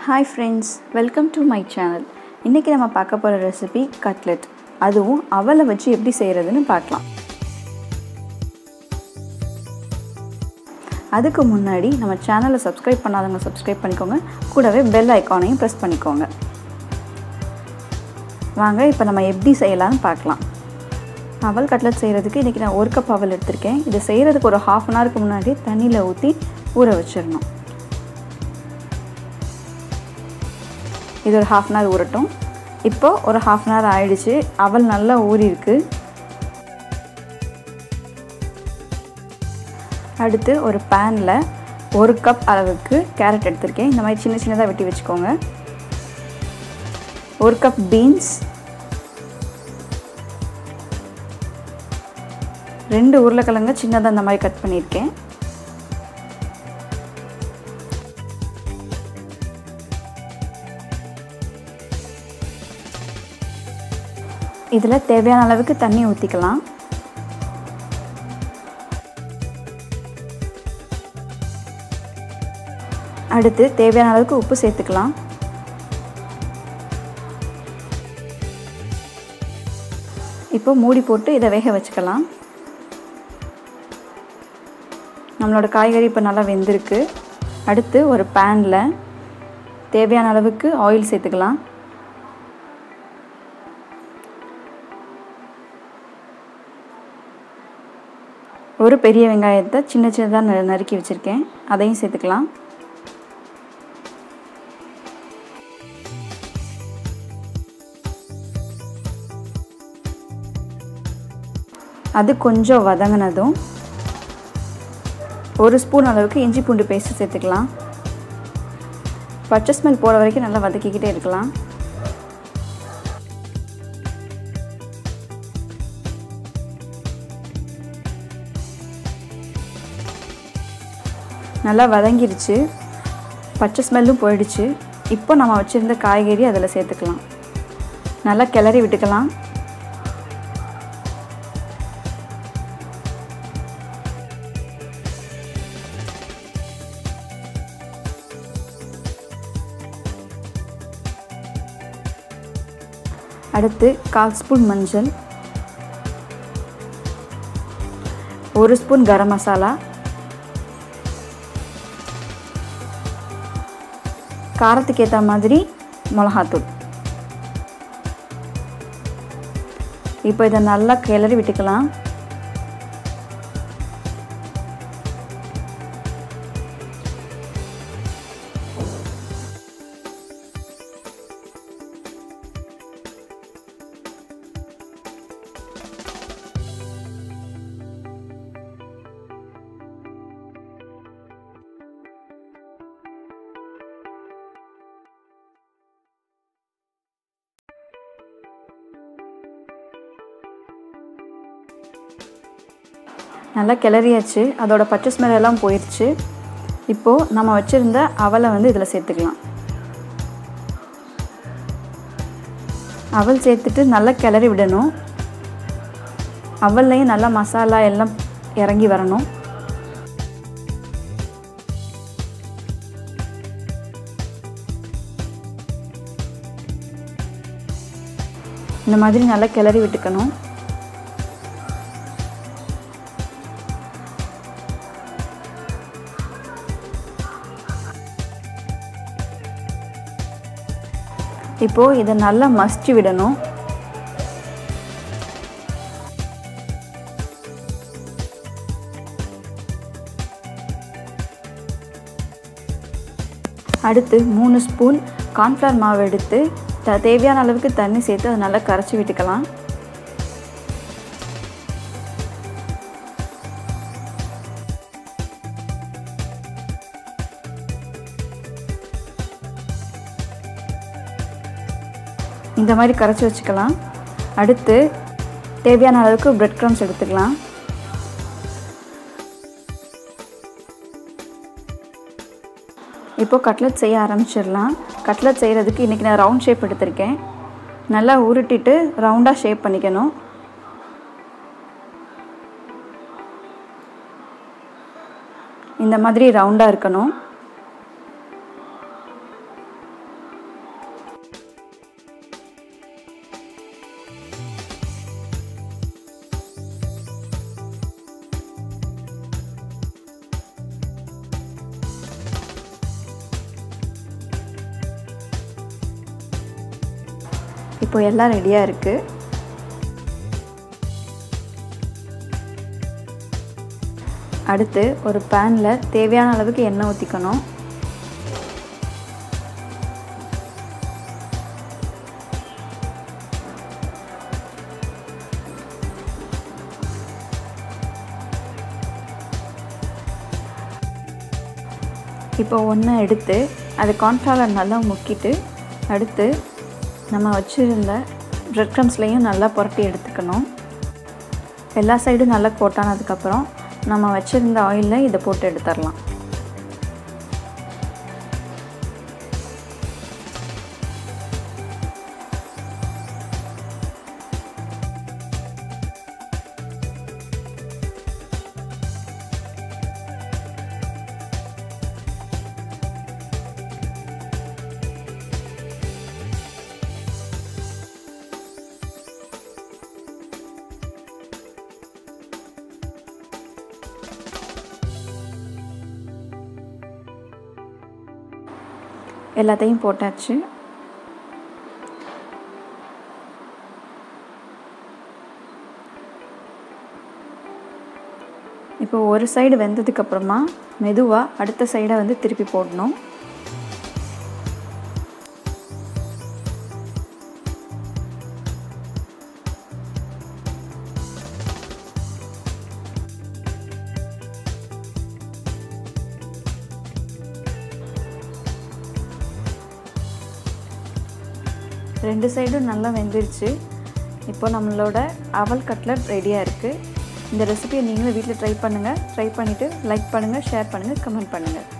hi friends welcome to my channel இன்றைக்கி நம்ம பார்க்க போகிற ரெசிபி கட்லெட் அதுவும் அவலை வச்சு எப்படி செய்கிறதுன்னு பார்க்கலாம் அதுக்கு முன்னாடி நம்ம சேனலை சப்ஸ்கிரைப் பண்ணாதவங்க சப்ஸ்கிரைப் பண்ணிக்கோங்க கூடவே பெல் ஐக்கானையும் ப்ரெஸ் பண்ணிக்கோங்க வாங்க இப்போ நம்ம எப்படி செய்யலாம்னு பார்க்கலாம் அவல் கட்லெட் செய்கிறதுக்கு இன்றைக்கி நான் ஒரு கப் அவல் எடுத்திருக்கேன் இதை செய்கிறதுக்கு ஒரு ஹாஃப் அன் ஹவருக்கு முன்னாடி தண்ணியில் ஊற்றி ஊற வச்சிடணும் இது ஒரு ஹாஃப் அன் ஹவர் ஊறட்டும் இப்போது ஒரு ஹாஃப் அன் ஹவர் ஆயிடுச்சு அவல் நல்லா ஊறிருக்கு அடுத்து ஒரு பேனில் ஒரு கப் அளவுக்கு கேரட் எடுத்திருக்கேன் இந்த மாதிரி சின்ன சின்னதாக வெட்டி வச்சுக்கோங்க ஒரு கப் பீன்ஸ் ரெண்டு உருளைக்கிழங்கு சின்னதாக இந்த மாதிரி கட் பண்ணியிருக்கேன் இதில் தேவையான அளவுக்கு தண்ணி ஊற்றிக்கலாம் அடுத்து தேவையான அளவுக்கு உப்பு சேர்த்துக்கலாம் இப்போ மூடி போட்டு இதை வேக வச்சுக்கலாம் நம்மளோட காய்கறி இப்போ நல்லா வெந்திருக்கு அடுத்து ஒரு பேனில் தேவையான அளவுக்கு ஆயில் சேர்த்துக்கலாம் ஒரு பெரிய வெங்காயத்தை சின்ன சின்னதாக நறுக்கி வச்சுருக்கேன் அதையும் சேர்த்துக்கலாம் அது கொஞ்சம் வதங்கினதும் ஒரு ஸ்பூன் அளவுக்கு இஞ்சி பூண்டு பேஸ்ட்டு சேர்த்துக்கலாம் பச்சை ஸ்மெல் போகிற வரைக்கும் நல்லா வதக்கிக்கிட்டே இருக்கலாம் நல்லா வதங்கிருச்சு பச்சை ஸ்மெல்லும் போயிடுச்சு இப்போ நம்ம வச்சுருந்த காய்கறி அதில் சேர்த்துக்கலாம் நல்லா கிளறி விட்டுக்கலாம் அடுத்து கால் ஸ்பூன் மஞ்சள் ஒரு ஸ்பூன் கரம் மசாலா காரத்துக்கு ஏற்ற மாதிரி மிளகாத்தூள் இப்போ இதை நல்லா கிளறி விட்டுக்கலாம் நல்லா கிளறியாச்சு அதோட பச்சை ஸ்மெல் எல்லாம் போயிடுச்சு இப்போது நம்ம வச்சுருந்த அவலை வந்து இதில் சேர்த்துக்கலாம் அவல் சேர்த்துட்டு நல்லா கிளறி விடணும் அவல்லையும் நல்லா மசாலா எல்லாம் இறங்கி வரணும் இந்த மாதிரி நல்லா கிளறி விட்டுக்கணும் இப்போது இதை நல்லா மசிச்சு விடணும் அடுத்து மூணு ஸ்பூன் கார்ன்ஃப்ளவர் மாவு எடுத்து த தேவையான அளவுக்கு தண்ணி சேர்த்து அதை நல்லா கரைச்சி விட்டுக்கலாம் இந்த மாதிரி கரைச்சி வச்சுக்கலாம் அடுத்து தேவையான அளவுக்கு ப்ரெட் க்ரம்ஸ் எடுத்துக்கலாம் இப்போது கட்லெட் செய்ய ஆரம்பிச்சிடலாம் கட்லெட் செய்கிறதுக்கு இன்றைக்கி நான் ரவுண்ட் ஷேப் எடுத்திருக்கேன் நல்லா உருட்டிட்டு ரவுண்டாக ஷேப் பண்ணிக்கணும் இந்த மாதிரி ரவுண்டாக இருக்கணும் இப்போ எல்லாம் ரெடியாக இருக்குது அடுத்து ஒரு பேனில் தேவையான அளவுக்கு எண்ணெய் ஊற்றிக்கணும் இப்போ ஒன்று எடுத்து அது கார்ன்ஃப்ளவர் நல்லா முக்கிட்டு அடுத்து நம்ம வச்சுருந்த ப்ரெட் க்ரம்ஸ்லேயும் நல்லா புரட்டி எடுத்துக்கணும் எல்லா சைடும் நல்லா கோட்டானதுக்கப்புறம் நம்ம வச்சுருந்த ஆயிலில் இதை போட்டு எடுத்துடலாம் எல்லாத்தையும் போட்டாச்சு இப்போ ஒரு சைடு வெந்ததுக்கப்புறமா மெதுவாக அடுத்த சைடை வந்து திருப்பி போடணும் ரெண்டு சைடும் நல்லா வெந்துருச்சு இப்போ நம்மளோட அவல் கட்லட் ரெடியாக இருக்குது இந்த ரெசிபியை நீங்களும் வீட்டில் ட்ரை பண்ணுங்கள் ட்ரை பண்ணிவிட்டு லைக் பண்ணுங்கள் ஷேர் பண்ணுங்கள் கமெண்ட் பண்ணுங்கள்